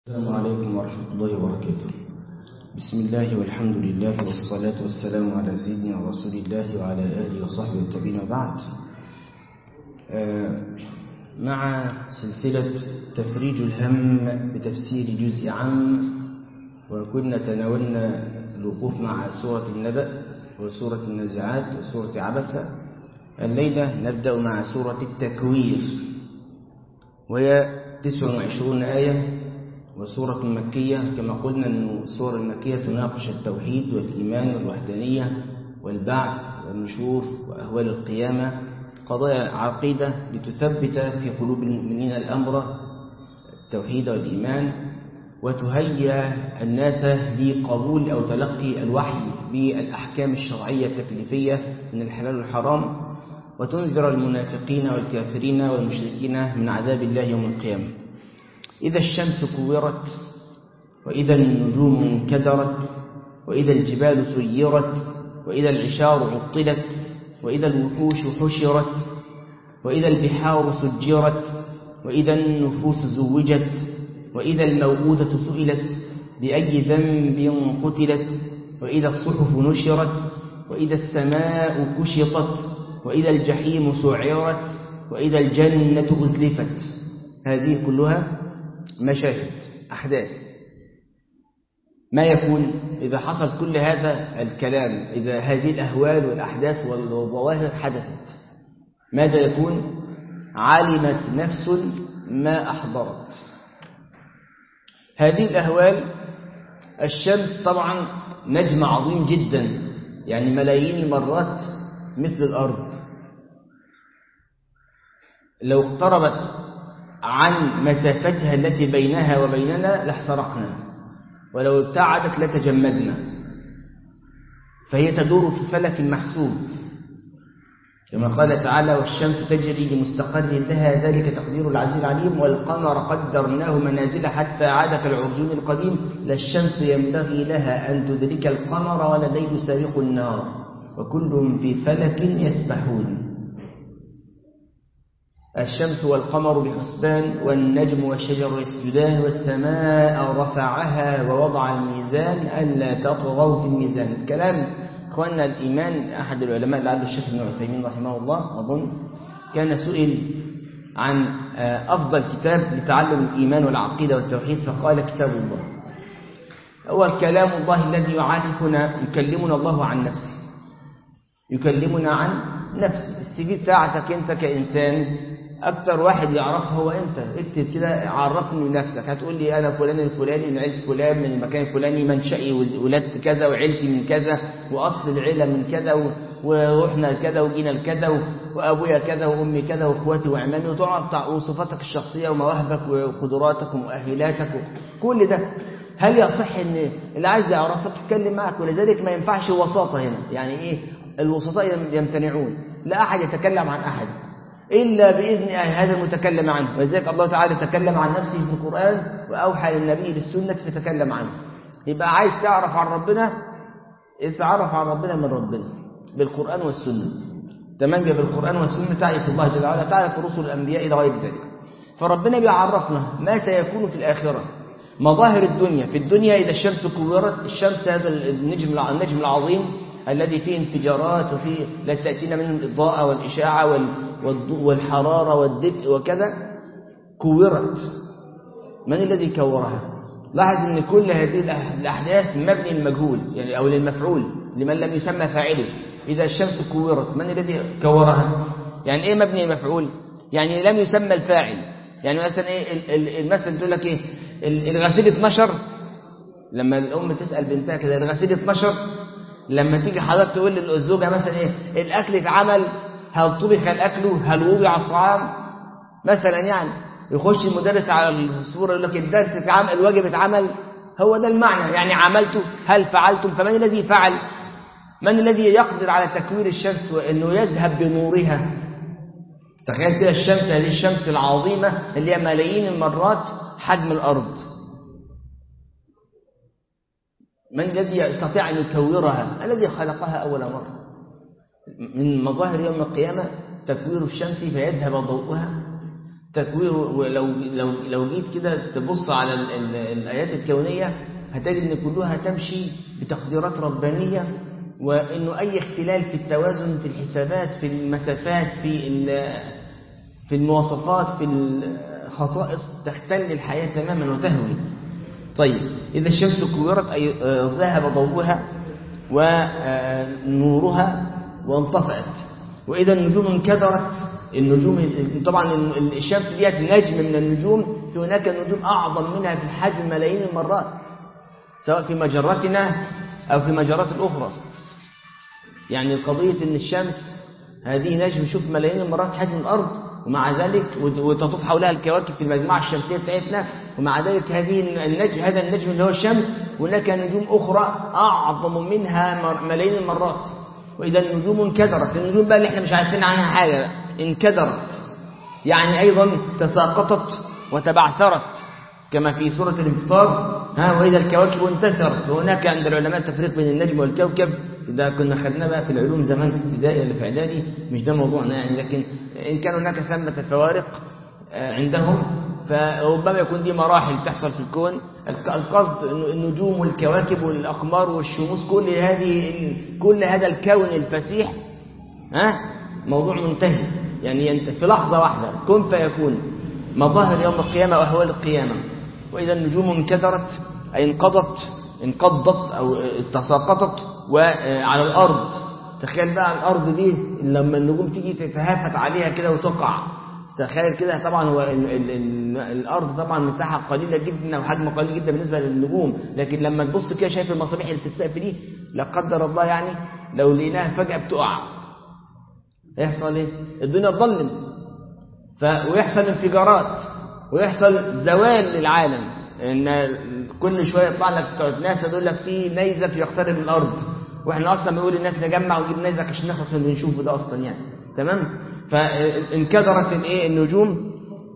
السلام عليكم ورحمة الله وبركاته بسم الله والحمد لله والصلاة والسلام على سيدنا رسول الله وعلى آله وصحبه التابعين وبعد مع سلسلة تفريج الهم بتفسير جزء عام وكنا تناولنا الوقوف مع سورة النبأ وسورة النازعات وسورة عبسة الليلة نبدأ مع سورة التكوير وهي 29 آية وسورة مكية كما قلنا أن السورة المكية تناقش التوحيد والإيمان والوحدانية والبعث والنشور وأهوال القيامة قضايا عقيدة لتثبت في قلوب المؤمنين الأمر التوحيد والإيمان وتهيئ الناس لقبول أو تلقي الوحي بالأحكام الشرعية التكليفية من الحلال والحرام وتنذر المنافقين والكافرين والمشركين من عذاب الله يوم القيامة إذا الشمس كورت وإذا النجوم انكدرت وإذا الجبال سيرت وإذا العشار عطلت وإذا الوحوش حشرت وإذا البحار سجرت وإذا النفوس زوجت وإذا الموءودة سئلت بأي ذنب قتلت وإذا الصحف نشرت وإذا السماء كشطت وإذا الجحيم سعرت وإذا الجنة أزلفت هذه كلها مشاهد أحداث ما يكون إذا حصل كل هذا الكلام إذا هذه الأهوال والأحداث والظواهر حدثت ماذا يكون علمت نفس ما أحضرت هذه الأهوال الشمس طبعا نجم عظيم جدا يعني ملايين المرات مثل الأرض لو اقتربت عن مسافتها التي بينها وبيننا لاحترقنا ولو ابتعدت لتجمدنا فهي تدور في فلك محسوب كما قال تعالى والشمس تجري لمستقر لها ذلك تقدير العزيز العليم والقمر قدرناه منازل حتى عاد كالعرجون القديم لا الشمس ينبغي لها أن تدرك القمر ولا الليل سابق النهار وكل في فلك يسبحون الشمس والقمر بحسبان والنجم والشجر يسجدان والسماء رفعها ووضع الميزان ألا تطغوا في الميزان الكلام إخواننا الإيمان أحد العلماء لعل الشيخ ابن عثيمين رحمه الله أظن كان سئل عن أفضل كتاب لتعلم الإيمان والعقيدة والتوحيد فقال كتاب الله هو كلام الله الذي يعرفنا يكلمنا الله عن نفسه يكلمنا عن نفسه السي في بتاعتك أنت كإنسان أكتر واحد يعرفها هو أنت اكتب كده عرفني نفسك هتقول لي أنا فلان الفلاني من عيلة فلان من المكان الفلاني منشئي ولدت كذا وعيلتي من كذا وأصل العيلة من كذا ورحنا كذا وجينا لكذا وأبويا كذا وأمي كذا وأخواتي وعمامي وتقعد وصفاتك الشخصية ومواهبك وقدراتك ومؤهلاتك كل ده هل يصح ان اللي عايز يعرفك يتكلم معك ولذلك ما ينفعش وساطة هنا يعني ايه الوسطاء يمتنعون لا أحد يتكلم عن أحد إلا بإذن هذا المتكلم عنه ولذلك الله تعالى تكلم عن نفسه في القرآن وأوحى للنبي بالسنة فتكلم عنه يبقى عايز تعرف عن ربنا اتعرف عن ربنا من ربنا بالقرآن والسنة تمام بالقرآن والسنة تعرف الله جل وعلا تعرف رسل الأنبياء إلى غير ذلك فربنا بيعرفنا ما سيكون في الآخرة مظاهر الدنيا في الدنيا إذا الشمس كورت الشمس هذا النجم النجم العظيم الذي فيه انفجارات وفيه لا تأتينا منه الإضاءة والإشاعة والحرارة والدفء وكذا كورت من الذي كورها لاحظ أن كل هذه الأحداث مبني المجهول يعني أو للمفعول لمن لم يسمى فاعله إذا الشمس كورت من الذي كورها يعني إيه مبني المفعول يعني لم يسمى الفاعل يعني مثلا إيه المثل تقول لك إيه الغسيل 12 لما الأم تسأل بنتها كده الغسيل 12 لما تيجي حضرتك تقول للزوجة مثلا ايه الاكل اتعمل هل طبخ الاكل هل وضع الطعام مثلا يعني يخش المدرس على الصوره يقول لك الدرس اتعمل الواجب اتعمل هو ده المعنى يعني عملته هل فعلتم فمن الذي فعل من الذي يقدر على تكوير الشمس وانه يذهب بنورها تخيل كده الشمس هذه الشمس العظيمه اللي هي ملايين المرات حجم الارض من الذي يستطيع أن يكورها الذي خلقها أول مرة من مظاهر يوم القيامة تكوير الشمس فيذهب ضوءها تكوير ولو لو لو جيت كده تبص على ال ال الآيات الكونية هتجد إن كلها تمشي بتقديرات ربانية وإنه أي اختلال في التوازن في الحسابات في المسافات في في المواصفات في الخصائص تختل الحياة تماما وتهوي طيب إذا الشمس كورت أي ذهب ضوءها ونورها وانطفأت وإذا النجوم انكدرت النجوم طبعا الشمس ديت نجم من النجوم في هناك نجوم أعظم منها في الحجم ملايين المرات سواء في مجرتنا أو في مجرات الأخرى يعني قضية أن الشمس هذه نجم شوف ملايين المرات حجم الأرض ومع ذلك وتطوف حولها الكواكب في المجموعة الشمسية بتاعتنا ومع ذلك هذه النجم هذا النجم اللي هو الشمس هناك نجوم أخرى أعظم منها ملايين المرات وإذا النجوم انكدرت النجوم بقى اللي احنا مش عارفين عنها حاجة انكدرت يعني أيضا تساقطت وتبعثرت كما في سورة الانفطار ها وإذا الكواكب انتثرت وهناك عند العلماء تفريق بين النجم والكوكب ده كنا خدناه بقى في العلوم زمان في ابتدائي ولا في اعدادي مش ده موضوعنا يعني لكن إن كان هناك ثمة فوارق عندهم فربما يكون دي مراحل تحصل في الكون القصد النجوم والكواكب والأقمار والشموس كل هذه كل هذا الكون الفسيح ها موضوع منتهي يعني في لحظة واحدة كن فيكون مظاهر يوم القيامة وأهوال القيامة وإذا النجوم انكدرت أي انقضت انقضت أو تساقطت وعلى الأرض تخيل بقى الأرض دي لما النجوم تيجي تتهافت عليها كده وتقع تخيل كده طبعا هو ال ال ال الأرض طبعا مساحة قليلة جدا وحجم قليل جدا بالنسبة للنجوم لكن لما تبص كده شايف المصابيح اللي في السقف دي لا قدر الله يعني لو لقيناها فجأة بتقع هيحصل ايه؟ الدنيا تظلم ف... ويحصل انفجارات ويحصل زوال للعالم ان كل شويه يطلع لك بتوع ناس يقول لك في نيزك يقترب من الارض واحنا اصلا بنقول الناس نجمع ونجيب نيزك عشان نخلص من اللي بنشوفه ده اصلا يعني تمام فانكدرت الايه النجوم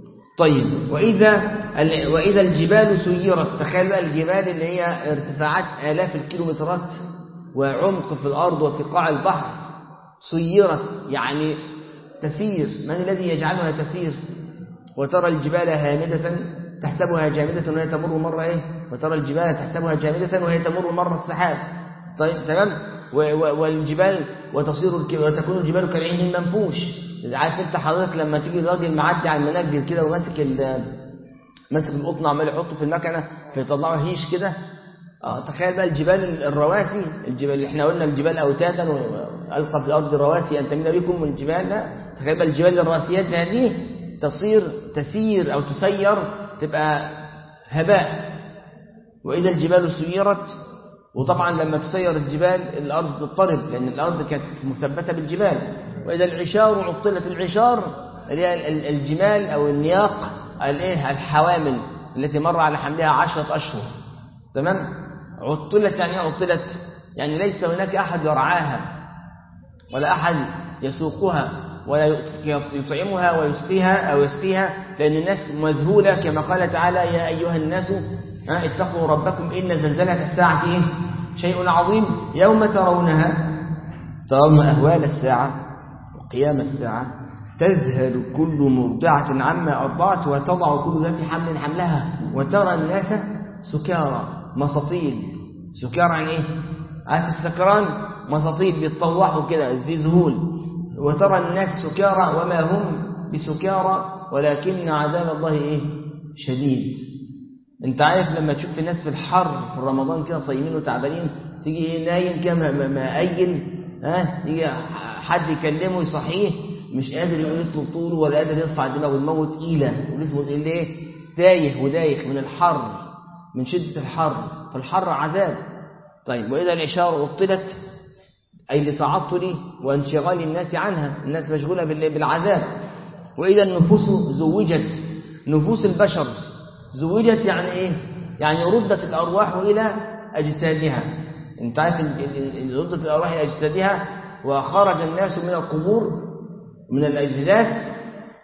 طيب واذا واذا الجبال سيرت تخيل بقى الجبال اللي هي ارتفاعات الاف الكيلومترات وعمق في الارض وفي قاع البحر سيرت يعني تسير من الذي يجعلها تسير وترى الجبال هامدة تحسبها جامدة وهي تمر مرة إيه وترى الجبال تحسبها جامدة وهي تمر مرة السحاب طيب تمام والجبال وتصير وتكون الجبال كالعين المنفوش عارف انت حضرتك لما تيجي راجل معدي على المناجل كده وماسك ماسك القطن عمال يحطه في المكنه فيطلعه هيش كده اه تخيل بقى الجبال الرواسي الجبال اللي احنا قلنا الجبال اوتادا والقى في الارض رواسي ان تميل بكم الجبال لا تخيل بقى الجبال الراسيات هذه تصير تسير او تسير تبقى هباء واذا الجبال سيرت وطبعا لما تسير الجبال الارض تضطرب لان الارض كانت مثبته بالجبال واذا العشار عطلت العشار اللي هي الجمال او النياق الايه الحوامل التي مر على حملها عشرة اشهر تمام عطلت يعني عطلت يعني ليس هناك احد يرعاها ولا احد يسوقها ولا يطعمها ويسقيها او يسقيها لان الناس مذهوله كما قال تعالى يا ايها الناس اتقوا ربكم ان زلزله الساعه ايه شيء عظيم يوم ترونها ترون اهوال الساعه وقيام الساعه تذهل كل مرضعه عما ارضعت وتضع كل ذات حمل حملها وترى الناس سكارى مساطيل سكارى يعني ايه عارف السكران مساطيل بيتطوحوا كده في ذهول وترى الناس سكارى وما هم بسكارى ولكن عذاب الله ايه شديد انت عارف لما تشوف الناس في الحر في رمضان كده صايمين وتعبانين تيجي ايه نايم كده مقيل ها يجي حد يكلمه يصحيه مش قادر يقوم يسلط طوله ولا قادر يرفع دماغه دماغه تقيله وجسمه تقيل ليه تايه ودايخ من الحر من شده الحر فالحر عذاب طيب واذا العشار عطلت أي لتعطل وانشغال الناس عنها الناس مشغولة بالعذاب وإذا النفوس زوجت نفوس البشر زوجت يعني إيه يعني ردت الأرواح إلى أجسادها انت عارف ردت الأرواح إلى أجسادها وخرج الناس من القبور من الأجداث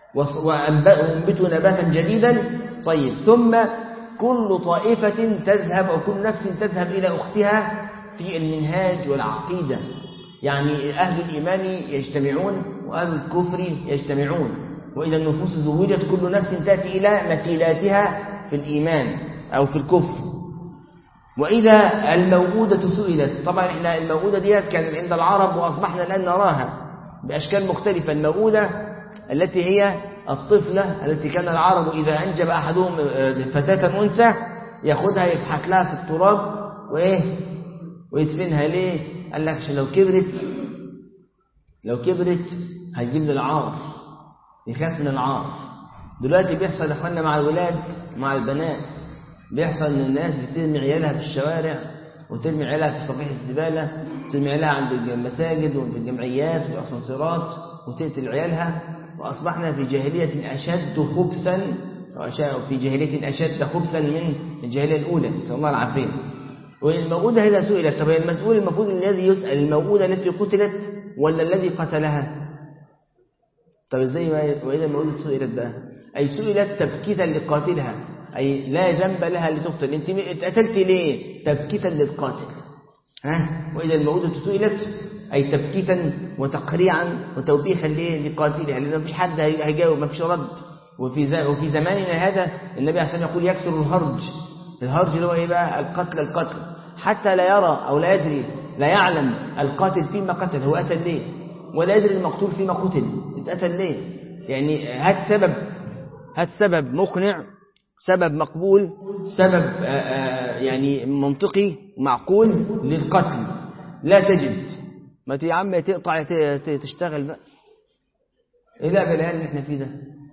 وأنبتوا نباتا جديدا طيب ثم كل طائفة تذهب أو كل نفس تذهب إلى أختها في المنهاج والعقيدة يعني أهل الإيمان يجتمعون وأهل الكفر يجتمعون وإذا النفوس زوجت كل نفس تأتي إلى مثيلاتها في الإيمان أو في الكفر وإذا الموؤودة سئلت طبعا إحنا الموؤودة ديت كانت عند العرب وأصبحنا الآن نراها بأشكال مختلفة الموؤودة التي هي الطفلة التي كان العرب إذا أنجب أحدهم فتاة أنثى ياخدها يبحث لها في التراب وإيه ويدفنها ليه قال لك عشان لو كبرت لو كبرت هتجيب لي العار يخاف من العار دلوقتي بيحصل يا اخوانا مع الولاد مع البنات بيحصل ان الناس بترمي عيالها في الشوارع وترمي عيالها في صفيح الزباله وترمي عيالها عند المساجد وفي الجمعيات وفي الاسانسيرات وتقتل عيالها واصبحنا في جاهليه اشد خبثا في جاهليه اشد خبثا من الجاهليه الاولى نسال الله العافيه والموؤودة إذا سئلت طب المسؤول المفروض الذي يسأل الموؤودة التي قتلت ولا الذي قتلها طب ازاي وإذا الموؤودة سئلت بقى أي سئلت تبكيتا لقاتلها أي لا ذنب لها لتقتل أنت اتقتلت ليه تبكيتا للقاتل ها وإذا الموؤودة سئلت أي تبكيتا وتقريعا وتوبيخا لقاتلها لأن مفيش حد هيجاوب مفيش رد وفي وفي زماننا هذا النبي عليه الصلاة والسلام يقول يكسر الهرج الهرج اللي هو ايه بقى القتل القتل حتى لا يرى او لا يدري لا يعلم القاتل فيما قتل هو قتل ليه ولا يدري المقتول فيما قتل اتقتل ليه يعني هات سبب هات سبب مقنع سبب مقبول سبب آآ آآ يعني منطقي معقول للقتل لا تجد ما يا عم تقطع تشتغل بقى ايه لا بالهال اللي احنا فيه ده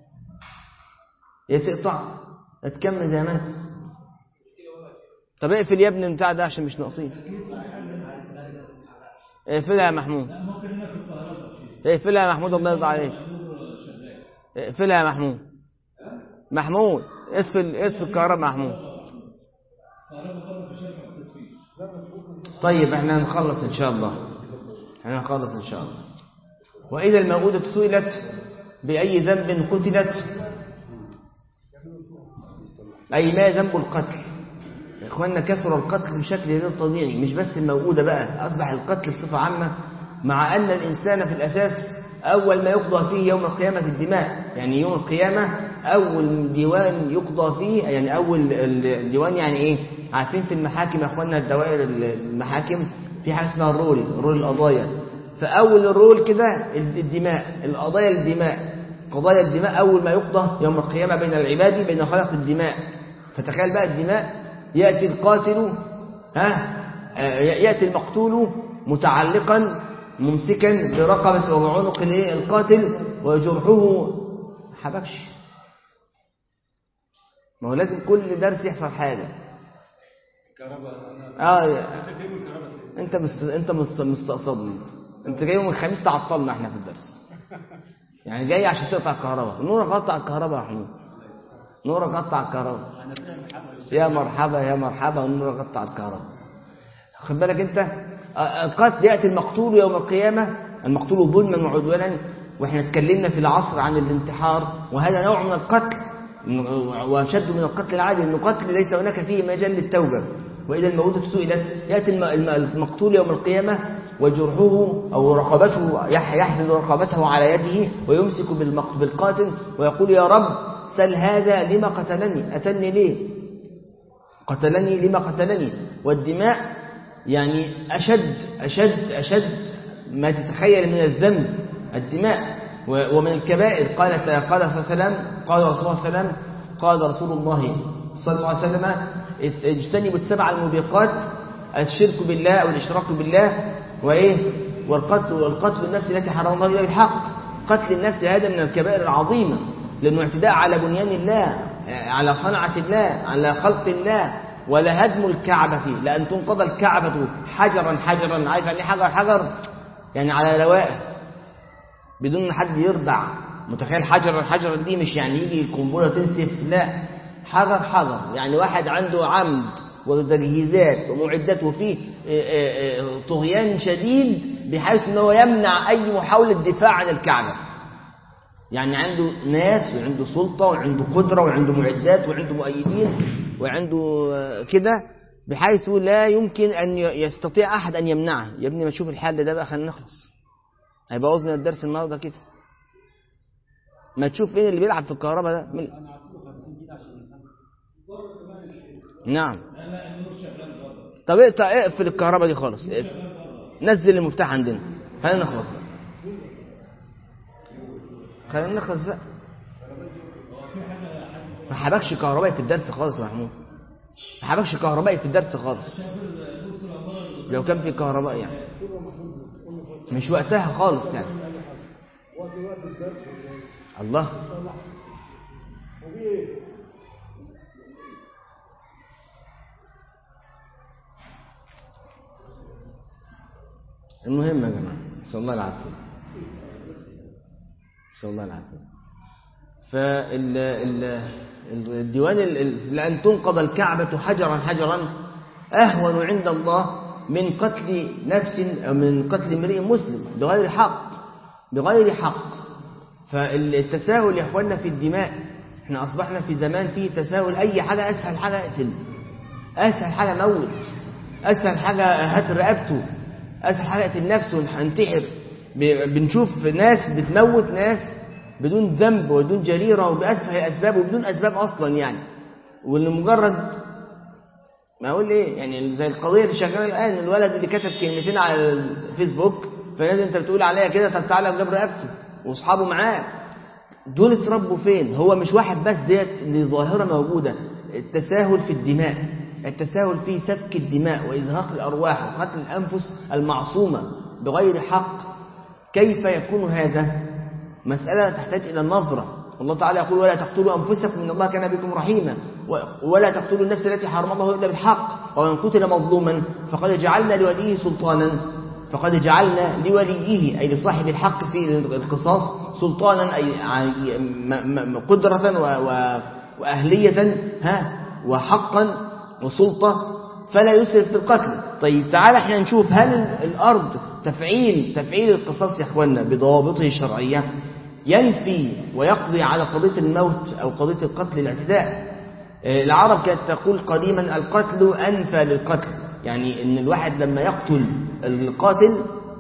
يا تقطع تكمل زي ما انت طب اقفل يا ابني بتاع ده عشان مش ناقصين اقفلها يا محمود اقفلها يا محمود الله يرضى عليك اقفلها يا محمود محمود اقفل اقفل الكهرباء محمود طيب احنا هنخلص ان شاء الله احنا هنخلص ان شاء الله واذا الموءودة سئلت باي ذنب قتلت اي ما ذنب القتل يا اخواننا كثر القتل بشكل غير طبيعي مش بس الموؤودة بقى أصبح القتل بصفة عامة مع أن الإنسان في الأساس أول ما يقضى فيه يوم القيامة الدماء يعني يوم القيامة أول ديوان يقضى فيه يعني أول الديوان يعني إيه عارفين في المحاكم يا اخواننا الدوائر المحاكم في حاجة اسمها الرول رول القضايا فأول الرول كده الدماء القضايا الدماء قضايا الدماء أول ما يقضى يوم القيامة بين العباد بين خلق الدماء فتخيل بقى الدماء يأتي القاتل ها يأتي المقتول متعلقا ممسكا برقبة وعنق القاتل وجرحه حبكش ما هو لازم كل درس يحصل حاجة اه انت مست... انت مست... مستقصدني انت جاي يوم الخميس تعطلنا احنا في الدرس يعني جاي عشان تقطع الكهرباء نورك قطع الكهرباء يا محمود نورك قطع الكهرباء يا مرحبا يا مرحبا نورك قطع الكهرباء خد بالك انت القتل ياتي المقتول يوم القيامه المقتول ظلما وعدوانا واحنا اتكلمنا في العصر عن الانتحار وهذا نوع من القتل واشد من القتل العادي انه قتل ليس هناك فيه مجال للتوبه واذا الموءودة سئلت ياتي المقتول يوم القيامه وجرحه او رقبته يحمل رقبته على يده ويمسك بالقاتل ويقول يا رب سل هذا لما قتلني أتني ليه قتلني لما قتلني والدماء يعني أشد أشد أشد ما تتخيل من الذنب الدماء ومن الكبائر قال قال صلى الله عليه وسلم قال رسول الله صلى الله عليه وسلم قال رسول الله صلى الله عليه وسلم اجتنبوا السبع الموبقات الشرك بالله أو الإشراك بالله وإيه والقتل والقتل النفس التي حرم الله بها بالحق قتل النفس هذا من الكبائر العظيمة لأنه اعتداء على بنيان الله على صنعة الله على خلق الله ولا هدم الكعبة لأن تنقض الكعبة حجرا حجرا عارف يعني حجر حجر يعني على روائه بدون حد يرضع متخيل حجرا حجرا دي مش يعني يجي القنبلة تنسف لا حجر حجر يعني واحد عنده عمد وتجهيزات ومعدات وفيه طغيان شديد بحيث ان هو يمنع اي محاولة دفاع عن الكعبة يعني عنده ناس وعنده سلطة وعنده قدرة وعنده معدات وعنده مؤيدين وعنده كده بحيث لا يمكن أن يستطيع أحد أن يمنعه يا ابني ما تشوف الحال ده بقى خلينا نخلص هيبوظنا الدرس النهاردة كده ما تشوف مين اللي بيلعب في الكهرباء ده من... نعم طب اقطع اقفل الكهرباء دي خالص اقفل. نزل المفتاح عندنا خلينا نخلص بقى خلينا نخلص بقى ما حبكش كهربائي في الدرس خالص يا محمود ما حبكش كهربائي في الدرس خالص لو كان في كهرباء يعني مش وقتها خالص يعني الله المهم يا جماعة نسأل الله العافية نسأل الله العافية فالديوان لأن تنقض الكعبة حجرا حجرا أهون عند الله من قتل نفس أو من قتل امرئ مسلم بغير حق بغير حق فالتساهل يا اخوانا في الدماء احنا اصبحنا في زمان فيه تساهل اي حاجه اسهل حاجه اقتل اسهل حاجه موت اسهل حاجه هات رقبته اسهل حاجه اقتل نفسه انتحر بنشوف ناس بتموت ناس بدون ذنب وبدون جريره وباسهل اسباب وبدون اسباب اصلا يعني ولمجرد ما اقول ايه يعني زي القضيه اللي شغاله الان الولد اللي كتب كلمتين على الفيسبوك فلازم انت بتقول عليا كده طب تعالى جاب رقبته واصحابه معاه دول اتربوا فين هو مش واحد بس ديت دي ظاهره موجوده التساهل في الدماء التساهل في سفك الدماء وازهاق الارواح وقتل الانفس المعصومه بغير حق كيف يكون هذا مساله تحتاج الى النظره الله تعالى يقول ولا تقتلوا انفسكم ان الله كان بكم رحيما ولا تقتلوا النفس التي حرم الله الا بالحق ومن قتل مظلوما فقد جعلنا لوليه سلطانا فقد جعلنا لوليه أي لصاحب الحق في القصاص سلطانا أي قدرة وأهلية ها وحقا وسلطة فلا يسرف في القتل طيب تعالى احنا نشوف هل الأرض تفعيل تفعيل القصاص يا اخوانا بضوابطه الشرعية ينفي ويقضي على قضية الموت أو قضية القتل الاعتداء العرب كانت تقول قديما القتل أنفى للقتل يعني ان الواحد لما يقتل القاتل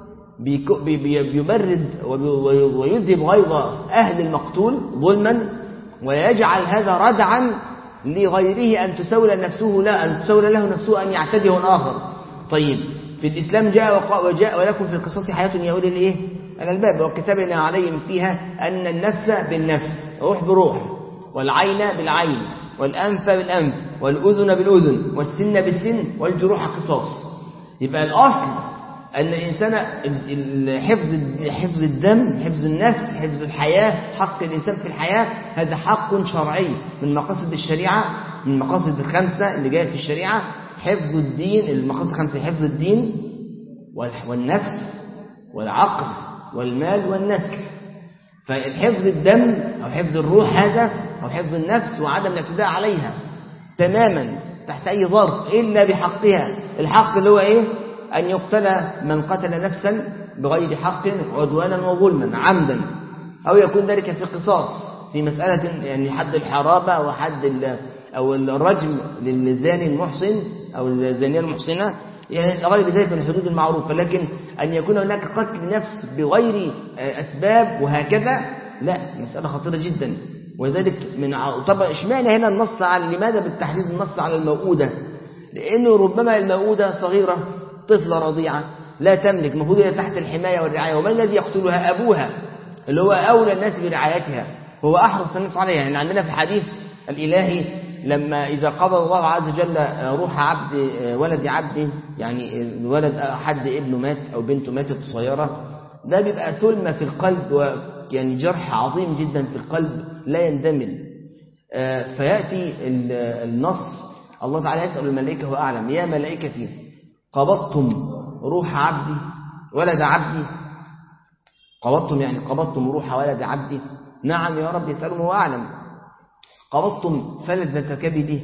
بيبرد ويذهب غيظ أهل المقتول ظلما ويجعل هذا ردعا لغيره أن تسول نفسه لا أن تسول له نفسه أن يعتدي آخر طيب في الإسلام جاء وجاء ولكم في القصاص حياة يا أولي الإيه الألباب وكتبنا عليهم فيها أن النفس بالنفس روح بروح والعين بالعين والأنف بالأنف والأذن بالأذن والسن بالسن والجروح قصاص يبقى الأصل أن الإنسان حفظ حفظ الدم حفظ النفس حفظ الحياة حق الإنسان في الحياة هذا حق شرعي من مقاصد الشريعة من المقاصد الخمسة اللي جاية في الشريعة حفظ الدين المقاصد الخمسة حفظ الدين والنفس والعقل والمال والنسل فالحفظ الدم أو حفظ الروح هذا أو حفظ النفس وعدم الاعتداء عليها تماما تحت أي ظرف إلا بحقها الحق اللي هو إيه أن يقتل من قتل نفسا بغير حق عدوانا وظلما عمدا أو يكون ذلك في قصاص في مسألة يعني حد الحرابة وحد أو الرجم للزاني المحسن أو الزانية المحسنة يعني غير ذلك من الحدود المعروفة لكن أن يكون هناك قتل نفس بغير أسباب وهكذا لا مسألة خطيرة جدا ولذلك من طبعا اشمعنى هنا النص على لماذا بالتحديد النص على الموؤودة لأنه ربما الموؤودة صغيرة طفلة رضيعة لا تملك المفروض هي تحت الحماية والرعاية ومن الذي يقتلها أبوها اللي هو أولى الناس برعايتها هو أحرص الناس عليها يعني عندنا في الحديث الإلهي لما إذا قبض الله عز وجل روح عبد ولد عبده يعني الولد حد ابنه مات أو بنته ماتت صغيرة ده بيبقى ثلمة في القلب ويعني جرح عظيم جدا في القلب لا يندمل فيأتي النص الله تعالى يسأل الملائكة هو أعلم يا ملائكتي قبضتم روح عبدي ولد عبدي قبضتم يعني قبضتم روح ولد عبدي نعم يا رب يسألهم هو أعلم قبضتم فلذة كبده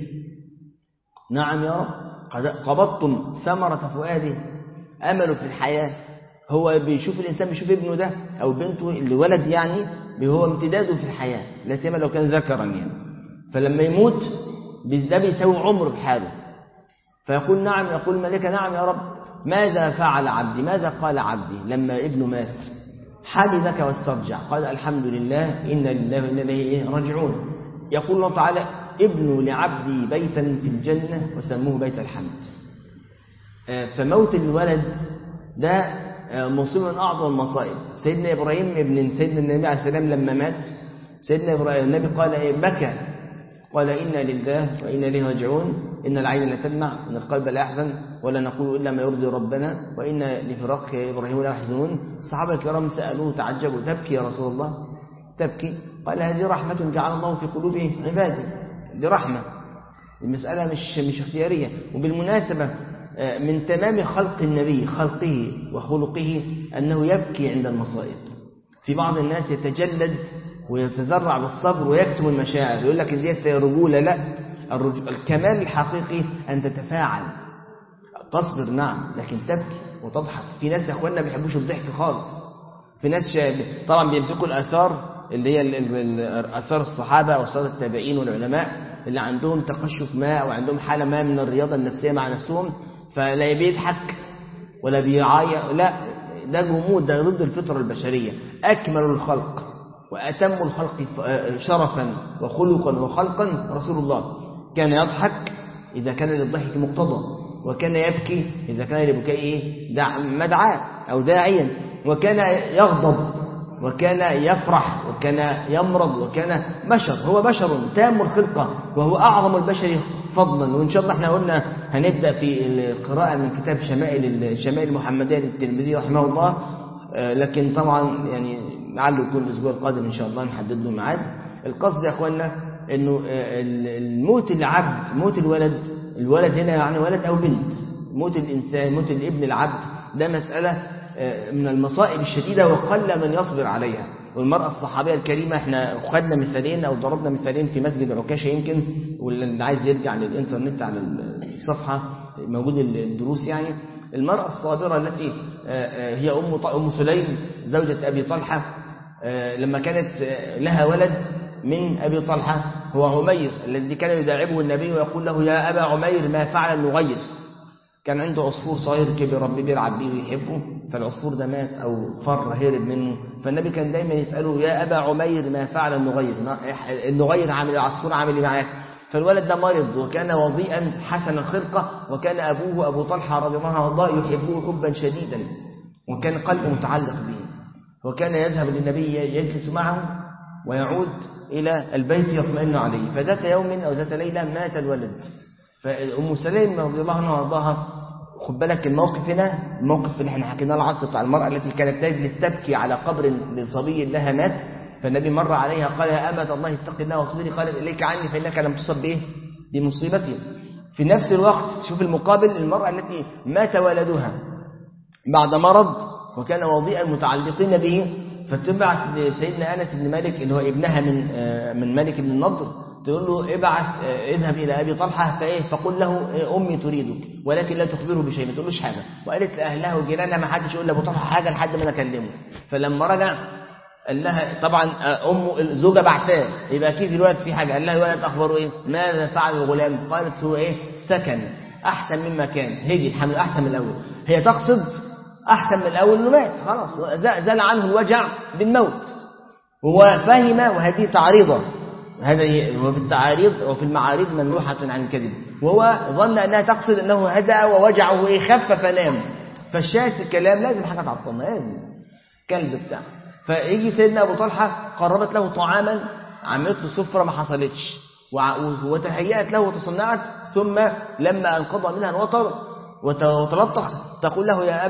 نعم يا رب قبضتم ثمرة فؤاده أمله في الحياة هو بيشوف الإنسان بيشوف ابنه ده أو بنته اللي ولد يعني هو امتداده في الحياة لا سيما لو كان ذكرا يعني فلما يموت ده بيساوي عمر بحاله فيقول نعم يقول الملائكة نعم يا رب ماذا فعل عبدي ماذا قال عبدي لما ابنه مات حمدك واسترجع قال الحمد لله إن لله وإنا إليه راجعون يقول الله تعالى ابنوا لعبدي بيتا في الجنة وسموه بيت الحمد فموت الولد ده مصيبة من أعظم المصائب سيدنا إبراهيم ابن سيدنا النبي عليه السلام لما مات سيدنا إبراهيم النبي قال إيه بكى قال إنا لله وإنا إليه راجعون إن العين لا تدمع إن القلب لا يحزن ولا نقول إلا ما يرضي ربنا وإن لفراق إبراهيم لا يحزنون الصحابة الكرام سألوه تعجبوا تبكي يا رسول الله تبكي قال هذه رحمة جعل الله في قلوب عباده دي رحمة المسألة مش مش اختيارية وبالمناسبة من تمام خلق النبي خلقه وخلقه أنه يبكي عند المصائب في بعض الناس يتجلد ويتذرع بالصبر ويكتم المشاعر يقول لك ديت رجولة لا الكمال الحقيقي أن تتفاعل تصبر نعم لكن تبكي وتضحك في ناس يا اخواننا ما بيحبوش الضحك خالص في ناس طبعا بيمسكوا الآثار اللي هي آثار الصحابة وصلاة التابعين والعلماء اللي عندهم تقشف ما أو عندهم حالة ما من الرياضة النفسية مع نفسهم فلا بيضحك ولا بيعيط لا ده جمود ده ضد الفطرة البشرية أكمل الخلق وأتم الخلق شرفا وخلقا وخلقا رسول الله كان يضحك إذا كان للضحك مقتضى وكان يبكي إذا كان لبكائه دع مدعاة أو داعيا وكان يغضب وكان يفرح وكان يمرض وكان بشر هو بشر تام الخلقة وهو أعظم البشر فضلا وإن شاء الله احنا قلنا هنبدأ في القراءة من كتاب شمائل الشمائل المحمدية للترمذي رحمه الله لكن طبعا يعني لعله يكون الأسبوع القادم إن شاء الله نحدد له ميعاد القصد يا أخوانا إنه الموت العبد موت الولد الولد هنا يعني ولد أو بنت موت الإنسان موت الابن العبد ده مسألة من المصائب الشديدة وقل من يصبر عليها والمرأة الصحابية الكريمة احنا خدنا مثالين أو ضربنا مثالين في مسجد عكاشة يمكن واللي عايز يرجع للإنترنت على الصفحة موجود الدروس يعني المرأة الصابرة التي هي أم أم سليم زوجة أبي طلحة لما كانت لها ولد من أبي طلحة هو عمير الذي كان يداعبه النبي ويقول له يا أبا عمير ما فعل النغير كان عنده عصفور صغير كبر ربي بيلعب بيه ويحبه فالعصفور ده مات أو فر هرب منه فالنبي كان دايما يسأله يا أبا عمير ما فعل النغير النغير عامل العصفور عامل معاك فالولد ده مرض وكان وضيئا حسن الخلقة وكان أبوه أبو طلحة رضي الله عنه يحبه حبا شديدا وكان قلبه متعلق به وكان يذهب للنبي يجلس معه ويعود إلى البيت يطمئن عليه فذات يوم أو ذات ليلة مات الولد فأم سليم رضي الله عنها وارضاها خد بالك الموقف هنا الموقف اللي احنا حكيناه العصر بتاع المرأة التي كانت تجلس تبكي على قبر لصبي لها مات فالنبي مر عليها قال يا أمة الله اتق الله واصبري قالت إليك عني فإنك لم تصب به بمصيبتي في نفس الوقت شوف المقابل المرأة التي مات ولدها بعد مرض وكان وضيئا متعلقين به فتبعت لسيدنا أنس بن مالك اللي هو ابنها من من مالك بن النضر تقول له ابعث اذهب إلى أبي طلحة فإيه فقل له أمي تريدك ولكن لا تخبره بشيء ما تقولوش حاجة وقالت لأهلها وجيرانها ما حدش يقول لأبو طلحة حاجة لحد ما أنا أكلمه فلما رجع قال لها طبعا أم الزوجة بعتاه يبقى أكيد الولد في حاجة قال لها الولد أخبره إيه ماذا فعل الغلام قالت هو إيه سكن أحسن مما كان هدي الحمد أحسن من الأول هي تقصد أحسن من الأول إنه مات خلاص زال عنه الوجع بالموت هو فهم وهذه تعريضة هذا هو في التعاريض وفي المعارض ممنوحة عن الكذب وهو ظن أنها تقصد أنه هدأ ووجعه إيه خف فنام فالشاهد في الكلام لازم حاجة تعطلنا لازم كلب بتاع فيجي سيدنا أبو طلحة قربت له طعاما عملت له سفرة ما حصلتش وتهيأت له وتصنعت ثم لما انقضى منها الوطر وتلطخ تقول له يا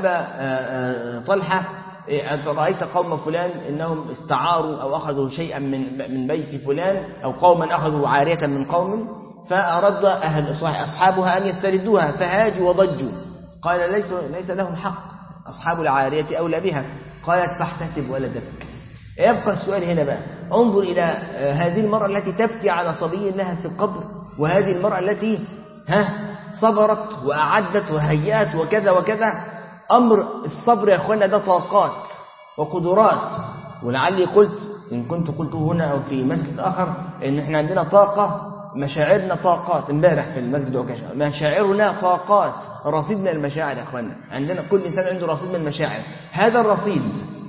أبا طلحة أنت رأيت قوم فلان إنهم استعاروا أو أخذوا شيئا من من بيت فلان أو قوما أخذوا عارية من قوم فأراد أهل أصحابها أن يستردوها فهاجوا وضجوا قال ليس ليس لهم حق أصحاب العارية أولى بها قالت فاحتسب ولدك يبقى السؤال هنا بقى انظر إلى هذه المرأة التي تبكي على صبي لها في القبر وهذه المرأة التي ها صبرت وأعدت وهيأت وكذا وكذا أمر الصبر يا أخوانا ده طاقات وقدرات ولعلي قلت إن كنت قلت هنا أو في مسجد آخر إن إحنا عندنا طاقة مشاعرنا طاقات امبارح في المسجد عكاشة مشاعرنا طاقات رصيد من المشاعر يا أخوانا عندنا كل إنسان عنده رصيد من المشاعر هذا الرصيد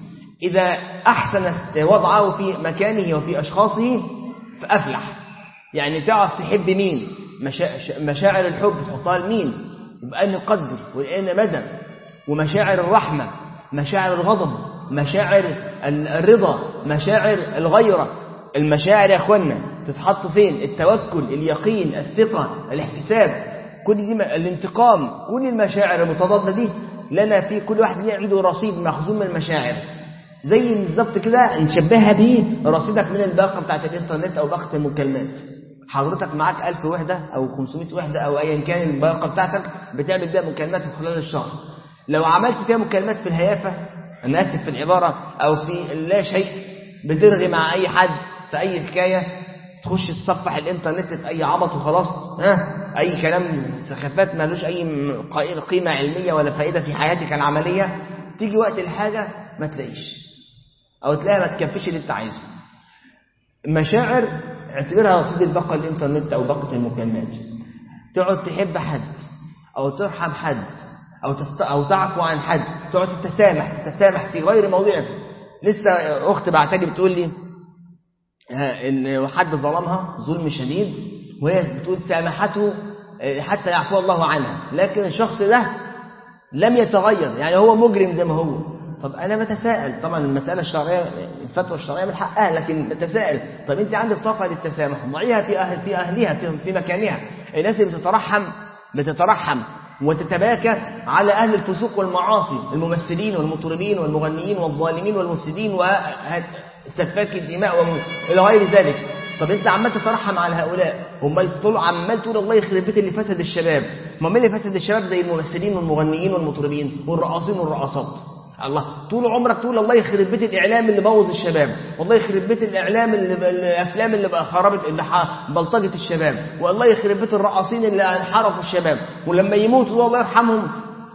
إذا أحسن وضعه في مكانه وفي أشخاصه فأفلح يعني تعرف تحب مين مشاعر الحب تحطها لمين يبقى نقدر ولأن مدى ومشاعر الرحمة مشاعر الغضب مشاعر الرضا مشاعر الغيرة المشاعر يا أخوانا تتحط فين التوكل اليقين الثقة الاحتساب كل دي الانتقام كل المشاعر المتضادة دي لنا في كل واحد ليه عنده رصيد مخزون من المشاعر زي بالظبط كده نشبهها بيه رصيدك من الباقة بتاعت الانترنت أو باقة المكالمات حضرتك معاك 1000 وحدة أو 500 وحدة أو أيا كان الباقة بتاعتك بتعمل بيها مكالمات في خلال الشهر لو عملت فيها مكالمات في الهيافة أنا آسف في العبارة أو في لا شيء بترغي مع أي حد في أي حكاية تخش تصفح الانترنت في أي عبط وخلاص ها أي كلام سخافات مالوش أي قيمة علمية ولا فائدة في حياتك العملية تيجي وقت الحاجة ما تلاقيش أو تلاقيها ما تكفيش اللي أنت عايزه مشاعر اعتبرها رصيد الباقة الانترنت أو باقة المكالمات تقعد تحب حد أو ترحم حد أو, تست... أو تعفو عن حد تقعد تتسامح تتسامح في غير موضعك لسه أخت بعتلي بتقول لي إن حد ظلمها ظلم شديد وهي بتقول سامحته حتى يعفو الله عنها لكن الشخص ده لم يتغير يعني هو مجرم زي ما هو طب أنا بتساءل طبعا المسألة الشرعية الفتوى الشرعية من حقها لكن بتساءل طب أنت عندك طاقة للتسامح ضعيها في أهل في أهلها في, في مكانها الناس اللي بتترحم بتترحم وتتباكى على أهل الفسوق والمعاصي الممثلين والمطربين والمغنيين والظالمين والمفسدين وسفاك الدماء إلى غير ذلك طب انت عمال تترحم على هؤلاء هم طول عمال تقول الله يخرب بيت اللي فسد الشباب ما مين اللي فسد الشباب زي الممثلين والمغنيين والمطربين والرقاصين والرقاصات الله طول عمرك تقول الله يخرب بيت الاعلام اللي بوظ الشباب والله يخرب بيت الاعلام اللي الافلام اللي بقى خربت اللي بلطجت الشباب والله يخرب بيت الرقاصين اللي انحرفوا الشباب ولما يموتوا الله يرحمهم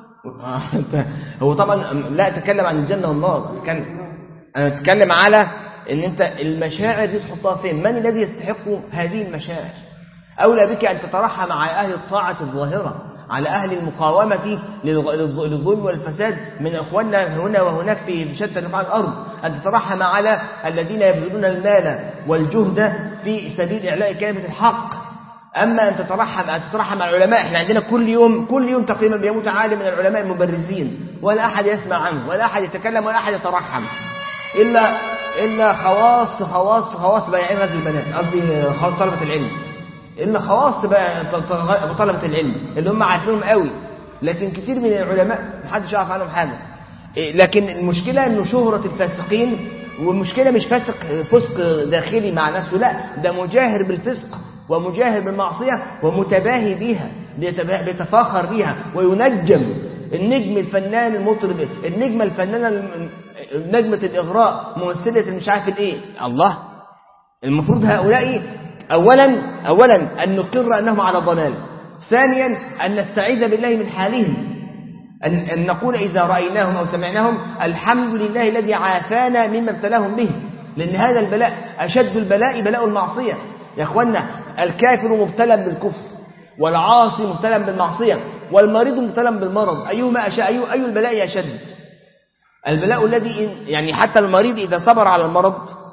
هو طبعا لا اتكلم عن الجنه والنار اتكلم انا اتكلم على ان انت المشاعر دي تحطها فين من الذي يستحق هذه المشاعر اولى بك ان تترحم على اهل الطاعه الظاهره على أهل المقاومة للظلم والفساد من أخواننا هنا وهناك في شتى نقاع الأرض أن تترحم على الذين يبذلون المال والجهد في سبيل إعلاء كلمة الحق أما أن تترحم أن تترحم على العلماء إحنا عندنا كل يوم كل يوم تقريبا بيموت عالم من العلماء المبرزين ولا أحد يسمع عنه ولا أحد يتكلم ولا أحد يترحم إلا إلا خواص خواص خواص بياعين غزل البنات قصدي طلبة العلم إلا خواص بقى طلبة العلم اللي هم عارفينهم قوي لكن كتير من العلماء محدش يعرف عنهم حاجة لكن المشكلة إنه شهرة الفاسقين والمشكلة مش فاسق فسق داخلي مع نفسه لا ده مجاهر بالفسق ومجاهر بالمعصية ومتباهي بيها بيتفاخر بيها وينجم النجم الفنان المطرب النجمة الفنانة نجمة الإغراء ممثلة مش عارف الايه الله المفروض هؤلاء أولا أولا أن نقر أنهم على ضلال ثانيا أن نستعيذ بالله من حالهم أن, أن نقول إذا رأيناهم أو سمعناهم الحمد لله الذي عافانا مما ابتلاهم به لأن هذا البلاء أشد البلاء بلاء المعصية يا أخوانا الكافر مبتلى بالكفر والعاصي مبتلى بالمعصية والمريض مبتلى بالمرض أيهما أشد أي, أي البلاء أشد البلاء الذي يعني حتى المريض إذا صبر على المرض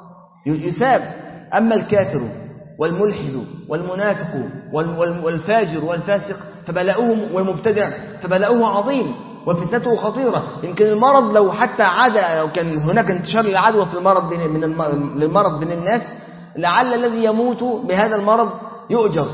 يثاب أما الكافر والملحد والمنافق والفاجر والفاسق فبلاؤه والمبتدع فبلاؤه عظيم وفتنته خطيرة يمكن المرض لو حتى عاد لو كان هناك انتشار للعدوى في المرض بين من للمرض بين الناس لعل الذي يموت بهذا المرض يؤجر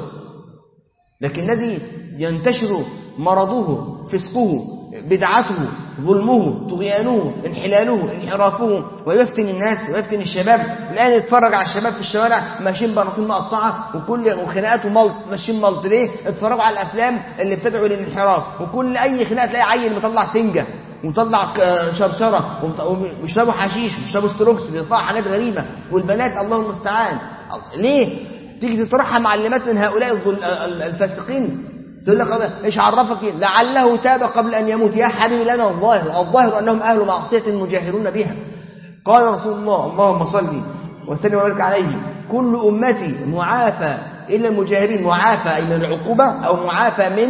لكن الذي ينتشر مرضه فسقه بدعته ظلمه طغيانه انحلاله انحرافه ويفتن الناس ويفتن الشباب الآن اتفرج على الشباب في الشوارع ماشيين بناطيل مقطعة وكل وخناقات وملط ماشيين ملط ليه اتفرجوا على الأفلام اللي بتدعو للانحراف وكل أي خناقة تلاقي عيل مطلع سنجة ومطلع شرشرة ويشربوا حشيش ويشربوا ستروكس ويطلعوا حاجات غريبة والبنات الله المستعان ليه تيجي تطرحها معلمات من هؤلاء الفاسقين تقول لك ايش عرفك لعله تاب قبل ان يموت يا حبيبي لنا الظاهر الظاهر انهم اهل معصيه مجاهرون بها قال رسول الله اللهم صل وسلم وبارك عليه كل امتي معافى الا المجاهرين معافى الى العقوبه او معافى من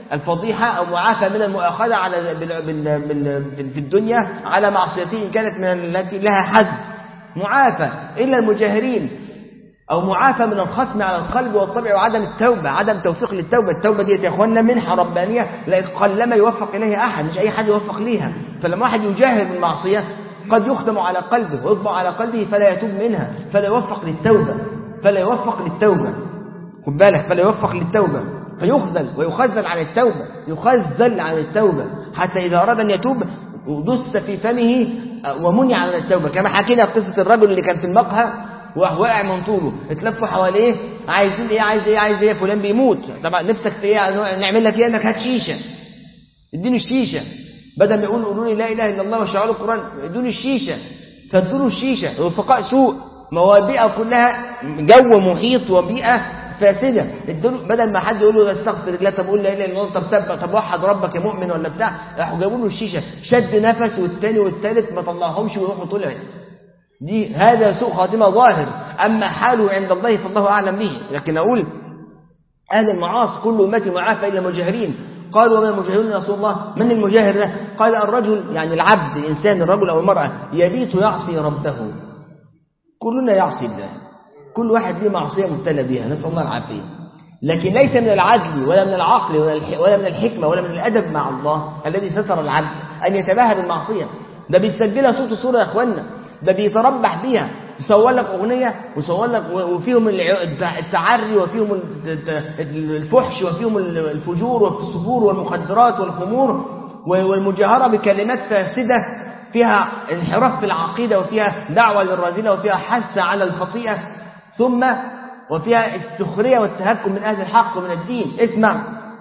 الفضيحة أو معافى من المؤاخذة على بال- بال- بال- في الدنيا على معصيته إن كانت من التي لها حد معافى إلا المجاهرين أو معافى من الختم على القلب والطبع وعدم التوبة عدم توفيق للتوبة التوبة دي يا إخواننا منحة ربانية لا قلما يوفق إليها أحد مش أي حد يوفق ليها فلما واحد يجاهر بالمعصية قد يختم على قلبه ويطبع على قلبه فلا يتوب منها فلا يوفق للتوبة فلا يوفق للتوبة خد بالك فلا يوفق للتوبة فيخذل ويخذل عن التوبة يخذل عن التوبة حتى إذا أراد أن يتوب دس في فمه ومنع من التوبة كما حكينا قصة الرجل اللي كان في المقهى وراح واقع من طوله اتلفوا حواليه عايزين ايه عايز ايه عايز ايه فلان بيموت طبعا نفسك في ايه نعمل لك ايه انك هات شيشه اديني الشيشه بدل ما يقولوا قولوا لي لا اله الا الله وشعار القران ادوني الشيشه فادوا له الشيشه رفقاء سوء ما هو البيئه كلها جو محيط وبيئه فاسده ادوا بدل ما حد يقول له استغفر الله طب قول لا اله الا الله طب سبح طب وحد ربك يا مؤمن ولا بتاع راحوا جابوا له الشيشه شد نفس والتاني والتالت ما طلعهمش وروحه طلعت دي هذا سوء خاتمة ظاهر أما حاله عند الله فالله أعلم به لكن أقول أهل المعاصي كل أمتي معافى إلا المجاهرين قالوا ومن المجاهرين يا رسول الله من المجاهر ده قال الرجل يعني العبد الإنسان الرجل أو المرأة يبيت يعصي ربه كلنا يعصي الله كل واحد له معصية مبتلى بها نسأل الله العافية لكن ليس من العدل ولا من العقل ولا الح- ولا من الحكمة ولا من الأدب مع الله الذي ستر العبد أن يتباهى بالمعصية ده بيسجلها صوت صورة يا إخوانا ده بيتربح بيها يصور لك أغنية ويصور لك و- وفيهم الع- التع- التعري وفيهم الت- الت- الفحش وفيهم الفجور والفسفور والمخدرات والخمور و- والمجاهرة بكلمات فاسدة فيها انحراف في العقيدة وفيها دعوة للرذيلة وفيها حث على الخطيئة ثم وفيها السخرية والتهكم من أهل الحق ومن الدين اسمع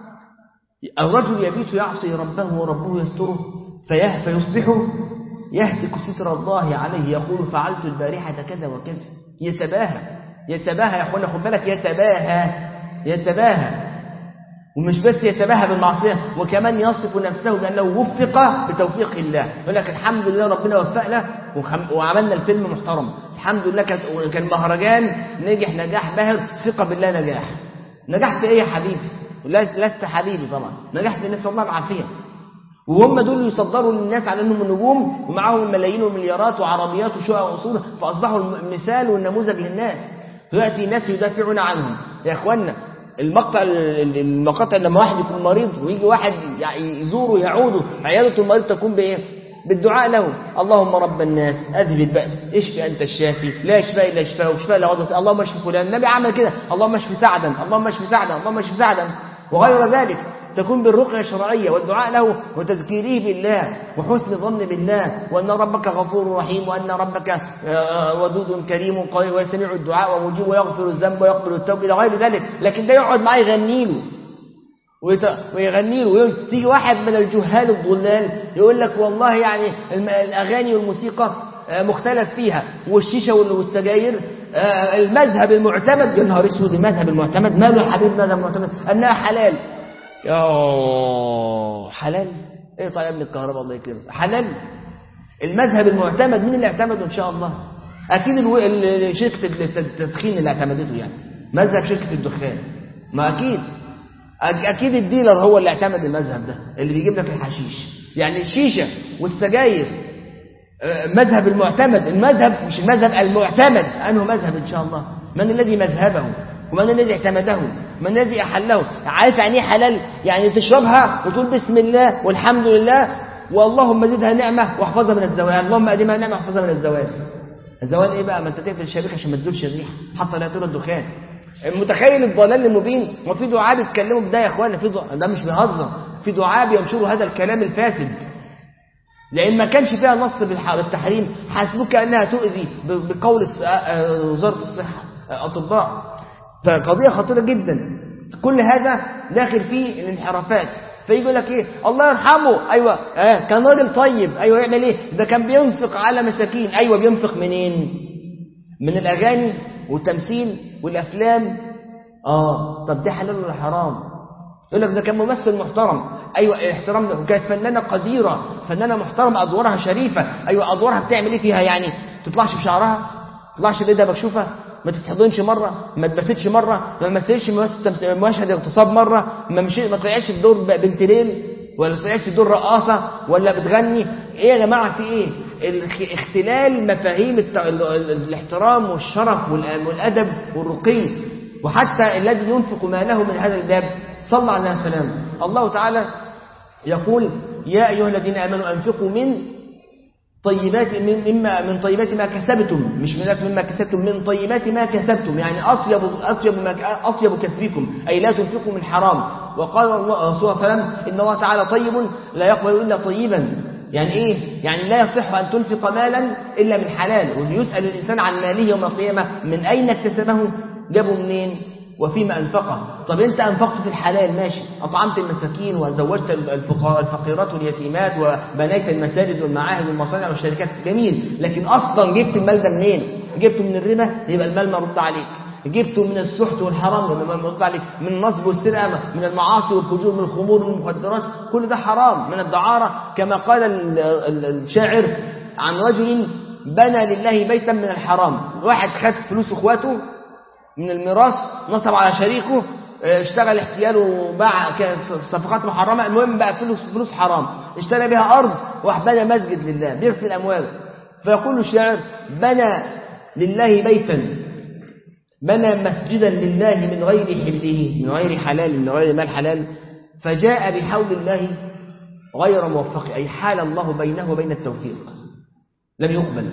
الرجل يبيت يعصي ربه وربه يستره فيه فيصبح يهتك ستر الله عليه يقول فعلت البارحة كذا وكذا يتباهى يتباهى يا اخوانا خد بالك يتباهى يتباهى ومش بس يتباهى بالمعصية وكمان يصف نفسه بأنه وفق بتوفيق الله يقول لك الحمد لله ربنا وفقنا وخم- وعملنا الفيلم محترم الحمد لله كانت- كان مهرجان نجح نجاح باهر ثقة بالله نجاح نجاح في ايه يا حبيبي لا- لست حبيبي طبعا نجاح في نسأل الله العافية وهم دول يصدروا للناس على انهم نجوم ومعاهم الملايين والمليارات وعربيات وشقق وقصور فاصبحوا المثال والنموذج للناس دلوقتي ناس يدافعون عنهم يا اخوانا المقطع المقاطع لما واحد يكون مريض ويجي واحد يعني يزوره يعوده عيادة المريض تكون بايه بالدعاء له اللهم رب الناس اذهب البأس اشفي انت الشافي لا شفاء الا شفاء وشفاء لا غضب اللهم اشفي فلان النبي عمل كده اللهم اشفي سعدا اللهم اشفي سعدا اللهم اشفي سعدا وغير ذلك تكون بالرقية الشرعية والدعاء له وتذكيره بالله وحسن الظن بالله وأن ربك غفور رحيم وأن ربك آه، ودود كريم قوي ويسمع الدعاء ومجيب ويغفر الذنب ويقبل التوبة إلى غير ذلك لكن ده يقعد معاه يغني له ويت- ويغني له ويقول- تيجي واحد من الجهال الضلال يقول لك والله يعني الم- الأغاني والموسيقى آه، مختلف فيها والشيشة وال- والسجاير آه، المذهب المعتمد يا نهار اسود المذهب المعتمد ماله يا حبيب المذهب المعتمد أنها حلال يا حلال ايه طيب ابن الكهرباء الله يكرمك حلال المذهب المعتمد مين اللي اعتمده ان شاء الله اكيد الو... ال- شركه الت- التدخين اللي اعتمدته يعني مذهب شركه الدخان ما اكيد أك- اكيد الديلر هو اللي اعتمد المذهب ده اللي بيجيب لك الحشيش يعني الشيشه والسجاير آه، مذهب المعتمد المذهب مش المذهب المعتمد انه مذهب ان شاء الله من الذي مذهبه ومن الذي اعتمده من الذي احله عارف يعني ايه حلال يعني تشربها وتقول بسم الله والحمد لله واللهم زدها نعمه واحفظها من الزوال اللهم ادمها نعمه واحفظها من الزوال الزوال ايه بقى ما انت تقفل الشبكه عشان ما تزولش الريحه حتى لا ترى الدخان متخيل الضلال المبين وفي دعاء بيتكلموا بده يا اخوانا في دعاء ده مش بيهزر في دعاء بينشروا هذا الكلام الفاسد لأن ما كانش فيها نص بالح- بالتحريم حاسبوك كأنها تؤذي ب- بقول الس- آه، وزارة الصحة آه، أطباء فقضية خطيرة جدا كل هذا داخل فيه الانحرافات فيجي يقول لك ايه الله يرحمه ايوه آه كان راجل طيب ايوه يعمل ايه ده كان بينفق على مساكين ايوه بينفق منين من الاغاني والتمثيل والافلام اه طب ده حلال ولا حرام يقول لك ده كان ممثل محترم ايوه الاحترام ده وكانت فنانه قديره فنانه محترمه ادوارها شريفه ايوه ادوارها بتعمل ايه فيها يعني تطلعش بشعرها تطلعش بايدها مكشوفه ما تتحضنش مرة ما تبستش مرة ما مثلش مشهد اغتصاب مرة ما مشي ما طلعتش في دور بنت ليل ولا طلعتش في دور رقاصة ولا بتغني ايه يا جماعة في ايه اختلال مفاهيم الاحترام والشرف والأدب والرقي وحتى الذي ينفق ماله من هذا الباب صلى على السلام الله تعالى يقول يا أيها الذين آمنوا أنفقوا من طيبات مما من طيبات ما كسبتم مش من مما كسبتم من طيبات ما كسبتم يعني أطيب أطيب ما أطيب كسبكم أي لا تنفقوا من حرام وقال الله صلى الله عليه وسلم إن الله تعالى طيب لا يقبل إلا طيبا يعني إيه؟ يعني لا يصح أن تنفق مالا إلا من حلال ويسأل الإنسان عن ماله يوم القيامة من أين اكتسبه جابه منين وفيما أنفقه طب أنت أنفقت في الحلال ماشي أطعمت المساكين وزوجت الفقيرات واليتيمات وبنيت المساجد والمعاهد والمصانع والشركات جميل لكن أصلا جبت المال ده منين جبته من الربا يبقى المال مرد عليك جبته من السحت والحرام يبقى مرد عليك من النصب والسرقة من المعاصي والفجور من الخمور والمخدرات كل ده حرام من الدعارة كما قال الشاعر عن رجل بنى لله بيتا من الحرام واحد خد فلوس اخواته من الميراث نصب على شريكه اشتغل احتيال وباع صفقات محرمة المهم بقى فلوس فلوس حرام اشترى بها أرض وبنى مسجد لله بيغسل أموال فيقول الشاعر بنى لله بيتا بنى مسجدا لله من غير حله من غير حلال من غير مال حلال فجاء بحول الله غير موفق أي حال الله بينه وبين التوفيق لم يقبل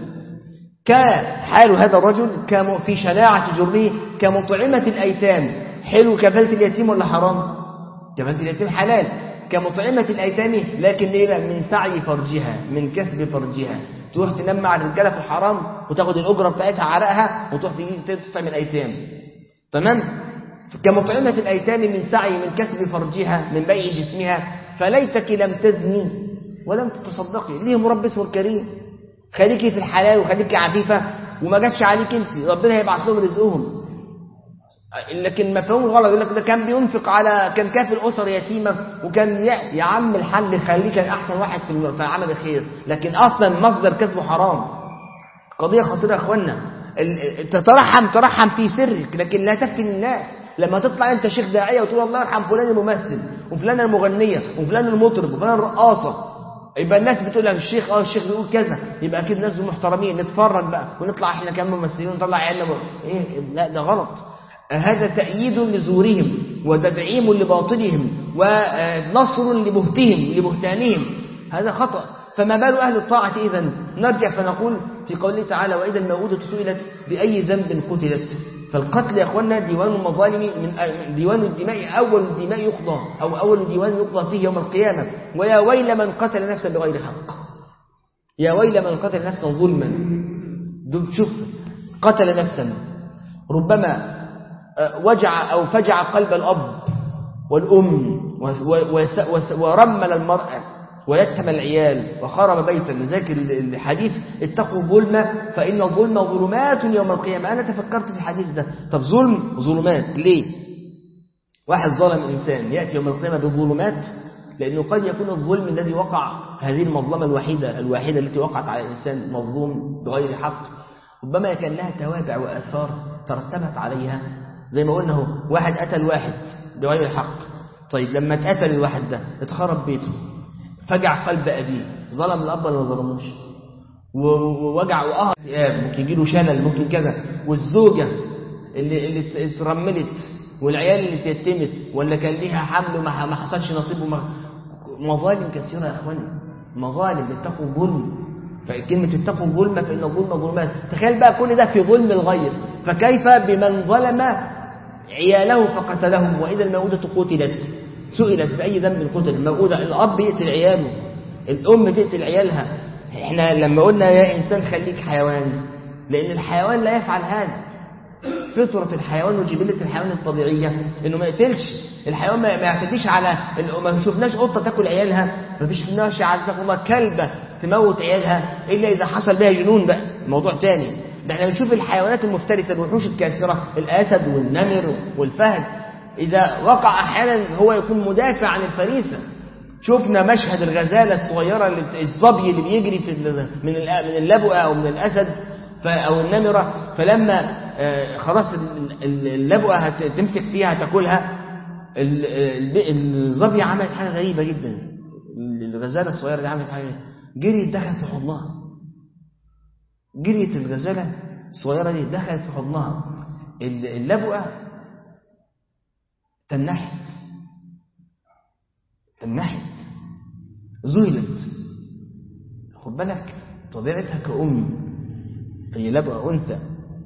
كحال هذا الرجل في شناعة جرمه كمطعمة الأيتام حلو كفالة اليتيم ولا حرام كفالة اليتيم حلال كمطعمة الأيتام لكن ليه من سعي فرجها من كسب فرجها تروح تنام مع الرجالة في الحرام وتاخد الأجرة بتاعتها عرقها وتروح تجي تطعم الأيتام تمام كمطعمة الأيتام من سعي من كسب فرجها من بيع جسمها فليتك لم تزني ولم تتصدقي ليه مربي اسمه الكريم خليكي في الحلال وخليكي عفيفة وما جاتش عليك انت ربنا هيبعت لهم رزقهم لكن مفهوم غلط يقول لك ده كان بينفق على كان كافل اسر يتيمه وكان يا عم الحل خليك احسن واحد في في عمل الخير لكن اصلا مصدر كسبه حرام قضيه خطيره يا اخوانا تترحم ترحم في سرك لكن لا تفتن الناس لما تطلع انت شيخ داعيه وتقول الله يرحم فلان الممثل وفلان المغنيه وفلان المطرب وفلان الرقاصه يبقى الناس بتقول لك الشيخ اه الشيخ بيقول كذا يبقى اكيد ناس محترمين نتفرج بقى ونطلع احنا كمان ممثلين ونطلع عيالنا ايه لا ده غلط هذا تأييد لزورهم وتدعيم لباطلهم ونصر لبهتهم لبهتانهم هذا خطأ فما بال أهل الطاعة إذا نرجع فنقول في قوله تعالى وإذا الموءودة سئلت بأي ذنب قتلت فالقتل يا أخوانا ديوان المظالم من ديوان الدماء أول الدماء يقضى أو أول ديوان يقضى فيه يوم القيامة ويا ويل من قتل نفسا بغير حق يا ويل من قتل نفسا ظلما شوف قتل نفسا ربما وجع أو فجع قلب الأب والأم ورمل المرأة ويتم العيال وخرب بيتا لذلك الحديث اتقوا الظلم فإن الظلم ظلمات يوم القيامة أنا تفكرت في الحديث ده طب ظلم ظلمات ليه واحد ظلم إنسان يأتي يوم القيامة بظلمات لأنه قد يكون الظلم الذي وقع هذه المظلمة الوحيدة الوحيدة التي وقعت على الإنسان مظلوم بغير حق ربما كان لها توابع وآثار ترتبت عليها زي ما قلنا هو واحد قتل واحد بغير حق طيب لما اتقتل الواحد ده اتخرب بيته فجع قلب أبيه ظلم الأب ولا ما ظلموش ووجع وقهر اكتئاب ممكن يجي له شلل ممكن كذا والزوجة اللي اللي اترملت والعيال اللي اتيتمت ولا كان ليها حمل وما ما حصلش نصيب وما مظالم كثيرة يا اخواني مظالم اتقوا الظلم فكلمة اتقوا الظلم فإن الظلم ظلمات تخيل بقى كل ده في ظلم الغير فكيف بمن ظلم عياله فقتلهم وإذا الموءودة قتلت سئلت بأي ذنب قتل الموءودة الأب يقتل عياله الأم تقتل عيالها احنا لما قلنا يا إنسان خليك حيوان لأن الحيوان لا يفعل هذا فطرة الحيوان وجبلة الحيوان الطبيعية انه ما يقتلش الحيوان ما يعتديش على ما شفناش قطة تاكل عيالها ما شفناش عزك الله كلبة تموت عيالها إلا إذا حصل بها جنون بقى موضوع تاني ده احنا بنشوف الحيوانات المفترسة الوحوش الكاسرة الأسد والنمر والفهد إذا وقع أحيانا هو يكون مدافع عن الفريسة شفنا مشهد الغزالة الصغيرة اللي الظبي اللي بيجري في من من اللبؤة أو من الأسد أو النمرة فلما آه، خلاص ال- ال- اللبؤة هتمسك فيها هتاكلها ال- ال- الظبية عملت حاجة غريبة جدا الغزالة الصغيرة دي عملت حاجة جريت دخلت في حضنها جريت الغزالة الصغيرة دي دخلت في حضنها ال- اللبؤة تنحت تنحت ذهلت خد بالك طبيعتها كأم هي لبؤة أنثى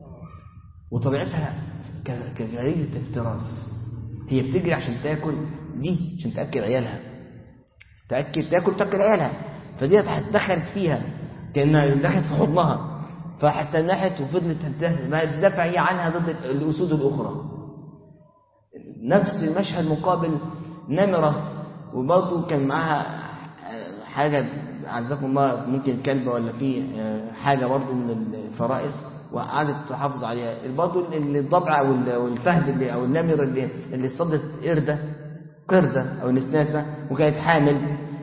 وطبيعتها ك- كغريزة افتراس هي بتجري عشان تاكل دي عشان تاكل عيالها تاكل تاكل تاكل عيالها فدي دخلت فيها كانها دخلت في حضنها فحتى نحت وفضلت تنتهي ما تدافع هي عنها ضد الاسود الاخرى نفس المشهد مقابل نمره وبرضه كان معاها حاجه عزكم الله ممكن كلبه ولا في حاجه برضه من الفرائس وقعدت تحافظ عليها برضه اللي الضبع او ال- أو الفهد اللي او النمر اللي اللي صدت قرده قرده او نسناسه وكانت حامل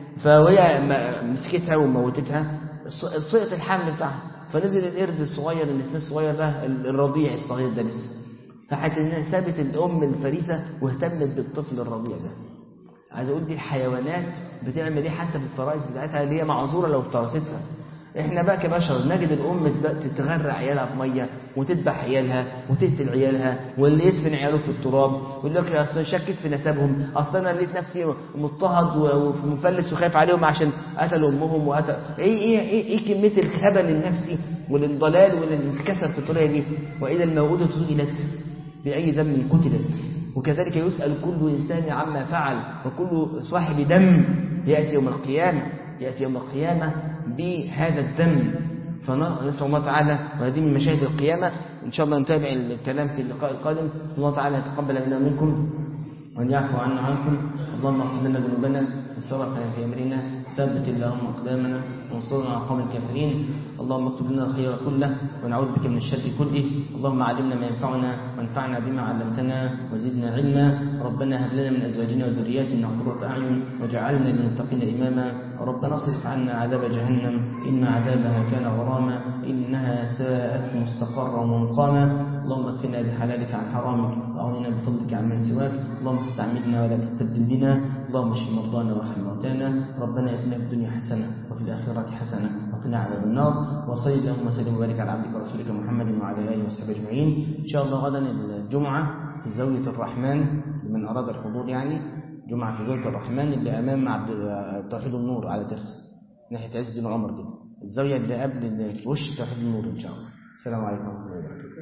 فوهي م- مسكتها وموتتها ص- سقط الحمل بتاعها فنزل القرد الصغير النسناس الصغير ده ال- الرضيع الصغير ده لسه فحتى سابت الام الفريسه واهتمت بالطفل الرضيع ده عايز اقول دي الحيوانات بتعمل ايه حتى في الفرائس بتاعتها اللي هي معذوره لو افترستها احنا بقى كبشر نجد الام تبقى تتغرق عيالها في ميه وتذبح عيالها وتقتل عيالها واللي يدفن عياله في التراب ويقول لك اصل شكيت في نسبهم اصل انا لقيت نفسي مضطهد و- ومفلس وخايف عليهم عشان قتلوا امهم وقتل ايه ايه ايه, إيه كميه الخبل النفسي والانضلال والانتكاسه في الطريقه دي واذا الموءودة سئلت بأي ذنب قتلت وكذلك يسأل كل إنسان عما فعل وكل صاحب دم يأتي يوم القيامة يأتي يوم القيامة بهذا الدم فنسأل الله تعالى وهذه من مشاهد القيامة إن شاء الله نتابع الكلام في اللقاء القادم نسأل الله تعالى يتقبل منا منكم وأن يعفو عنا عنكم اللهم اغفر لنا ذنوبنا واسرافنا في أمرنا ثبت اللهم أقدامنا وانصرنا على القوم الكافرين اللهم اكتب لنا الخير كله ونعوذ بك من الشر كله اللهم علمنا ما ينفعنا وانفعنا بما علمتنا وزدنا علما ربنا هب لنا من أزواجنا وذرياتنا قرة أعين وجعلنا للمتقين إماما ربنا اصرف عنا عذاب جهنم إن عذابها كان غراما إنها ساءت مستقرا ومقاما اللهم اكفنا بحلالك عن حرامك وأغننا بفضلك عن من سواك اللهم استعملنا ولا تستبدل بنا اللهم اشف مرضانا وارحم موتانا ربنا اتنا في الدنيا حسنة وفي الآخرة حسنة وقنا عذاب النار وصل اللهم وسلم وبارك على عبدك ورسولك محمد وعلى آله وصحبه أجمعين إن شاء الله غدا الجمعة في زاوية الرحمن لمن أراد الحضور يعني جمعة في زاوية الرحمن اللي أمام عبد توحيد النور على ترس ناحية عز الدين عمر كده الزاوية اللي قبل في وش توحيد النور إن شاء الله السلام عليكم ورحمة الله وبركاته